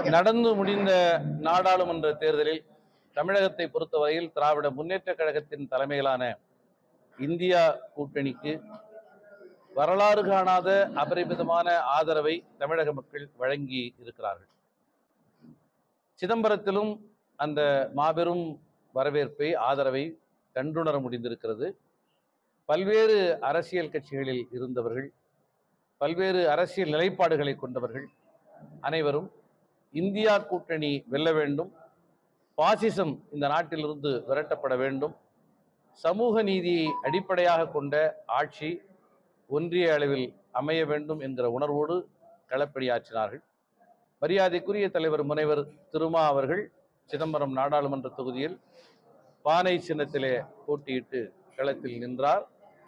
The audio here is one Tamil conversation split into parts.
நடந்து முடிந்த நாடாளுமன்ற தேர்தலில் தமிழகத்தை பொறுத்தவரையில் திராவிட முன்னேற்ற கழகத்தின் தலைமையிலான இந்தியா கூட்டணிக்கு வரலாறு காணாத அபரிமிதமான ஆதரவை தமிழக மக்கள் வழங்கி இருக்கிறார்கள் சிதம்பரத்திலும் அந்த மாபெரும் வரவேற்பை ஆதரவை கண்டுணர முடிந்திருக்கிறது பல்வேறு அரசியல் கட்சிகளில் இருந்தவர்கள் பல்வேறு அரசியல் நிலைப்பாடுகளை கொண்டவர்கள் அனைவரும் இந்தியா கூட்டணி வெல்ல வேண்டும் பாசிசம் இந்த நாட்டிலிருந்து விரட்டப்பட வேண்டும் சமூக நீதியை அடிப்படையாக கொண்ட ஆட்சி ஒன்றிய அளவில் அமைய வேண்டும் என்கிற உணர்வோடு களப்பணியாற்றினார்கள் மரியாதைக்குரிய தலைவர் முனைவர் திருமா அவர்கள் சிதம்பரம் நாடாளுமன்ற தொகுதியில் பானை சின்னத்திலே போட்டியிட்டு களத்தில் நின்றார்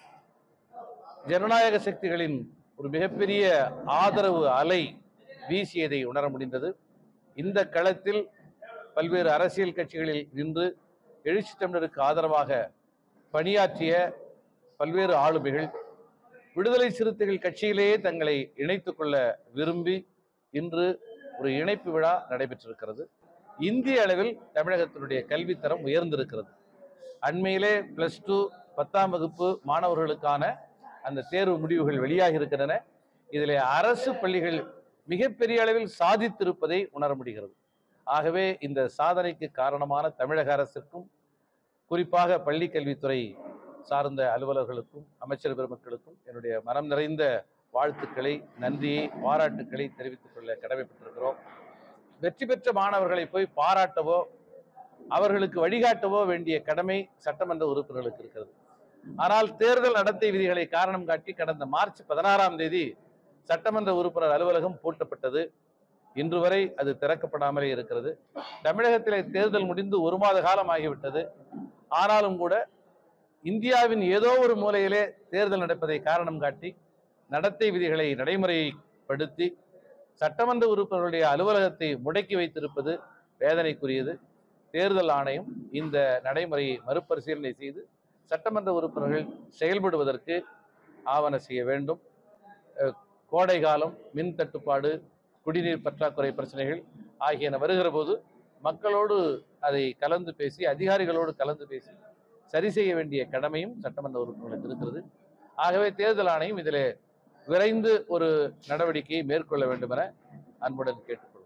ஜனநாயக சக்திகளின் ஒரு மிகப்பெரிய ஆதரவு அலை வீசியதை உணர முடிந்தது இந்த களத்தில் பல்வேறு அரசியல் கட்சிகளில் நின்று எழுச்சி தமிழருக்கு ஆதரவாக பணியாற்றிய பல்வேறு ஆளுமைகள் விடுதலை சிறுத்தைகள் கட்சியிலேயே தங்களை இணைத்துக் கொள்ள விரும்பி இன்று ஒரு இணைப்பு விழா நடைபெற்றிருக்கிறது இந்திய அளவில் தமிழகத்தினுடைய கல்வித்தரம் உயர்ந்திருக்கிறது அண்மையிலே பிளஸ் டூ பத்தாம் வகுப்பு மாணவர்களுக்கான அந்த தேர்வு முடிவுகள் வெளியாகி இருக்கின்றன இதிலே அரசு பள்ளிகள் மிகப்பெரிய அளவில் சாதித்திருப்பதை உணர முடிகிறது ஆகவே இந்த சாதனைக்கு காரணமான தமிழக அரசிற்கும் குறிப்பாக பள்ளி கல்வித்துறை சார்ந்த அலுவலர்களுக்கும் அமைச்சர் பெருமக்களுக்கும் என்னுடைய மனம் நிறைந்த வாழ்த்துக்களை நன்றியை பாராட்டுக்களை தெரிவித்துக் கொள்ள கடமைப்பட்டிருக்கிறோம் வெற்றி பெற்ற மாணவர்களை போய் பாராட்டவோ அவர்களுக்கு வழிகாட்டவோ வேண்டிய கடமை சட்டமன்ற உறுப்பினர்களுக்கு இருக்கிறது ஆனால் தேர்தல் நடத்தை விதிகளை காரணம் காட்டி கடந்த மார்ச் பதினாறாம் தேதி சட்டமன்ற உறுப்பினர் அலுவலகம் பூட்டப்பட்டது இன்று வரை அது திறக்கப்படாமலே இருக்கிறது தமிழகத்திலே தேர்தல் முடிந்து ஒரு மாத காலம் ஆகிவிட்டது ஆனாலும் கூட இந்தியாவின் ஏதோ ஒரு மூலையிலே தேர்தல் நடப்பதை காரணம் காட்டி நடத்தை விதிகளை நடைமுறைப்படுத்தி சட்டமன்ற உறுப்பினர்களுடைய அலுவலகத்தை முடக்கி வைத்திருப்பது வேதனைக்குரியது தேர்தல் ஆணையம் இந்த நடைமுறையை மறுபரிசீலனை செய்து சட்டமன்ற உறுப்பினர்கள் செயல்படுவதற்கு ஆவண செய்ய வேண்டும் அஹ், கோடை காலம் மின் தட்டுப்பாடு குடிநீர் பற்றாக்குறை பிரச்சனைகள் ஆகியன வருகிற போது மக்களோடு அதை கலந்து பேசி அதிகாரிகளோடு கலந்து பேசி சரி செய்ய வேண்டிய கடமையும் சட்டமன்ற உறுப்பினர்களுக்கு இருக்கிறது ஆகவே தேர்தல் ஆணையம் இதில் விரைந்து ஒரு நடவடிக்கையை மேற்கொள்ள வேண்டும் என அன்புடன் கேட்டுக்கொள்வோம்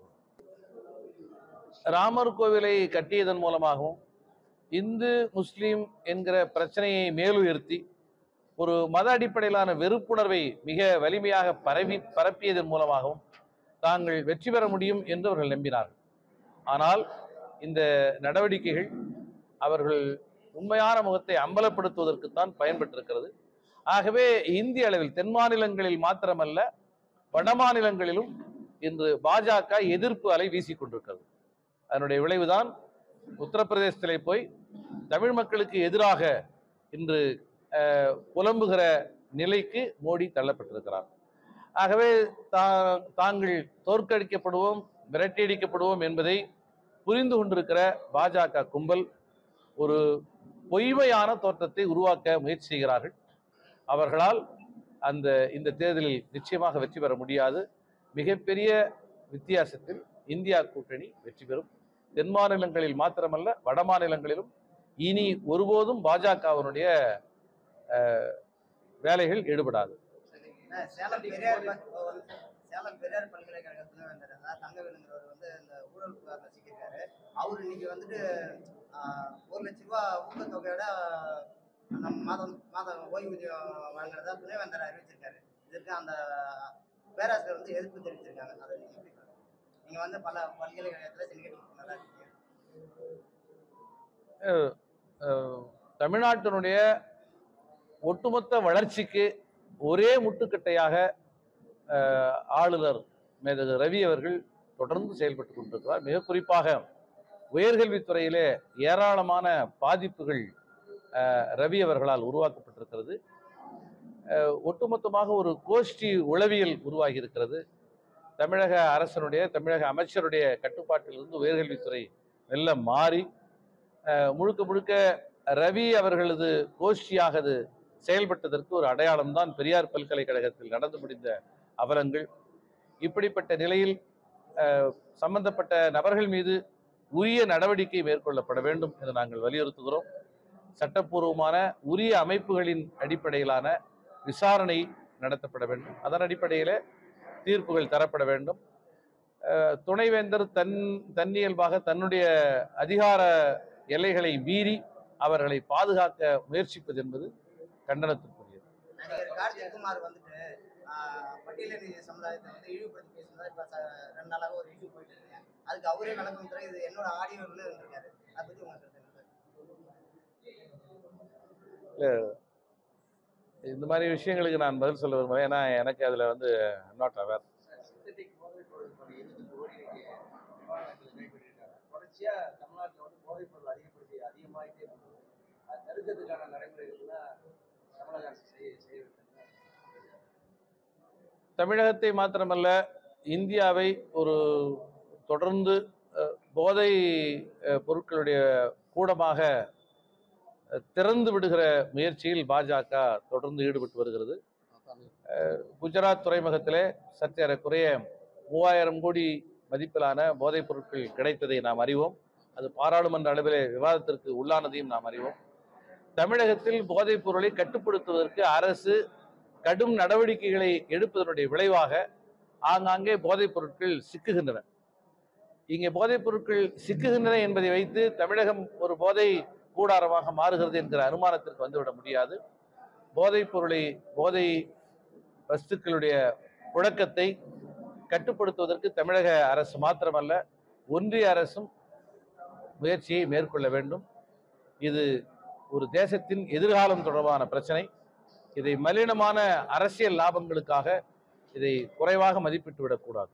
ராமர் கோவிலை கட்டியதன் மூலமாகவும் இந்து முஸ்லீம் என்கிற பிரச்சனையை மேலுயர்த்தி ஒரு மத அடிப்படையிலான வெறுப்புணர்வை மிக வலிமையாக பரவி பரப்பியதன் மூலமாகவும் தாங்கள் வெற்றி பெற முடியும் என்று அவர்கள் நம்பினார்கள் ஆனால் இந்த நடவடிக்கைகள் அவர்கள் உண்மையான முகத்தை அம்பலப்படுத்துவதற்குத்தான் பயன்பட்டிருக்கிறது ஆகவே இந்திய அளவில் தென் மாநிலங்களில் மாத்திரமல்ல வட மாநிலங்களிலும் இன்று பாஜக எதிர்ப்பு அலை வீசிக்கொண்டிருக்கிறது அதனுடைய விளைவுதான் உத்தரப்பிரதேசத்திலே போய் தமிழ் மக்களுக்கு எதிராக இன்று அஹ், புலம்புகிற நிலைக்கு மோடி தள்ளப்பட்டிருக்கிறார் ஆகவே தா தாங்கள் தோற்கடிக்கப்படுவோம் விரட்டியடிக்கப்படுவோம் என்பதை புரிந்து கொண்டிருக்கிற பாஜக கும்பல் ஒரு பொய்மையான தோற்றத்தை உருவாக்க முயற்சி செய்கிறார்கள் அவர்களால் அந்த இந்த தேர்தலில் நிச்சயமாக வெற்றி பெற முடியாது மிகப்பெரிய வித்தியாசத்தில் இந்தியா கூட்டணி வெற்றி பெறும் தென் மாநிலங்களில் மாத்திரமல்ல வட மாநிலங்களிலும் இனி ஒருபோதும் பாஜகவினுடைய அஹ், வேலைகள் ஈடுபடாது அஹ் சேலம் பெரியார் ப- ஒரு சேலம் பெரியார் பல்கலைக்கழகத்துல வந்தாரு அதாவது தங்கவேலுங்கிறவர் வந்து இந்த ஊழல் புகார்ல சிக்கியிருக்காரு அவரு இன்னைக்கு வந்துட்டு ஆஹ், ஒரு லட்ச ரூபா ஊக்கத்தொகையோட நம்ம மாதம் மாதம் ஓய்வூதியம் வழங்குறதா துணைவேந்தர் அறிவிச்சிருக்காரு இதற்கு அந்த பேராசிரியர் வந்து எதிர்ப்பு தெரிவிச்சிருக்காங்க அதை நீங்க எப்படி பாக்குறீங்க? நீங்க வந்து பல பல்கலைக்கழகத்துல சிண்டிகேட் நல்லா இருக்கீங்க அஹ், தமிழ்நாட்டினுடைய ஒட்டுமொத்த வளர்ச்சிக்கு ஒரே முட்டுக்கட்டையாக அஹ், ஆளுநர் மேதகு ரவி அவர்கள் தொடர்ந்து செயல்பட்டு கொண்டிருக்கிறார் மிக குறிப்பாக உயர்கல்வித்துறையிலே ஏராளமான பாதிப்புகள் அஹ், ரவி அவர்களால் உருவாக்கப்பட்டிருக்கிறது அஹ், ஒட்டுமொத்தமாக ஒரு கோஷ்டி உளவியல் உருவாகி இருக்கிறது தமிழக அரசனுடைய தமிழக அமைச்சருடைய கட்டுப்பாட்டிலிருந்து உயர்கல்வித்துறை மெல்ல மாறி அஹ், முழுக்க முழுக்க ரவி அவர்களது கோஷ்டியாக அது செயல்பட்டதற்கு ஒரு அடையாளம் தான் பெரியார் பல்கலைக்கழகத்தில் நடந்து முடிந்த அவலங்கள் இப்படிப்பட்ட நிலையில் அஹ், சம்பந்தப்பட்ட நபர்கள் மீது உரிய நடவடிக்கை மேற்கொள்ளப்பட வேண்டும் என்று நாங்கள் வலியுறுத்துகிறோம் சட்டப்பூர்வமான உரிய அமைப்புகளின் அடிப்படையிலான விசாரணை நடத்தப்பட வேண்டும் அதன் அடிப்படையில் தீர்ப்புகள் தரப்பட வேண்டும் அஹ், துணைவேந்தர் தன் தன்னியல்பாக தன்னுடைய அதிகார எல்லைகளை மீறி அவர்களை பாதுகாக்க முயற்சிப்பது என்பது கண்டனத்திற்குரியது நடிகர் கார்த்திக் குமார் வந்துட்டு ஆஹ், பட்டியலின சமுதாயத்தை வந்து இழிவுபடுத்தி பேசுனதா இப்ப ச- ரெண்டு நாளாக ஒரு இஷ்யூ போயிட்டு இருக்குங்க அதுக்கு அவரே விளக்கம் தர இது என்னோட ஆடியோ இருந்திருக்காரு அதை பத்தி உங்க கருத்து என்ன சார்? இந்த மாதிரி விஷயங்களுக்கு நான் பதில் சொல்ல விரும்புகிறேன் ஏன்னா எனக்கு அதில் வந்து நாட் அவேர் சிந்தட்டிக் போதைப் பொருள் பணி இருபது கோடி விமானத்தில் கைப்பற்றிருக்காங்க தொடர்ச்சியா தமிழ்நாட்டில் வந்து போதைப் பொருள் அதிகப்படுத்தி அதிகமாகிட்டே போகுது அது தடுக்கிறதுக்கான நடைமுறைகள்லாம் தமிழக அரசு செய்ய செய்ய வேண்டும் தமிழகத்தை மாத்திரமல்ல இந்தியாவை ஒரு தொடர்ந்து அஹ், போதை அஹ், பொருட்களுடைய கூடமாக அஹ், திறந்து விடுகிற முயற்சியில் பாஜக தொடர்ந்து ஈடுபட்டு வருகிறது அஹ், குஜராத் துறைமுகத்திலே சற்றேறக்குறைய மூவாயிரம் கோடி மதிப்பிலான போதைப் பொருட்கள் கிடைத்ததை நாம் அறிவோம் அது பாராளுமன்ற அளவிலே விவாதத்திற்கு உள்ளானதையும் நாம் அறிவோம் தமிழகத்தில் போதைப் பொருளை கட்டுப்படுத்துவதற்கு அரசு கடும் நடவடிக்கைகளை எடுப்பதனுடைய விளைவாக ஆங்காங்கே போதைப் பொருட்கள் சிக்குகின்றன இங்கே போதைப் பொருட்கள் சிக்குகின்றன என்பதை வைத்து தமிழகம் ஒரு போதை கூடாரமாக மாறுகிறது என்கிற அனுமானத்திற்கு வந்துவிட முடியாது போதைப் பொருளை போதை வஸ்துக்களுடைய புழக்கத்தை கட்டுப்படுத்துவதற்கு தமிழக அரசு மாத்திரமல்ல ஒன்றிய அரசும் முயற்சியை மேற்கொள்ள வேண்டும் இது ஒரு தேசத்தின் எதிர்காலம் தொடர்பான பிரச்சனை இதை மலினமான அரசியல் லாபங்களுக்காக இதை குறைவாக மதிப்பிட்டு விடக்கூடாது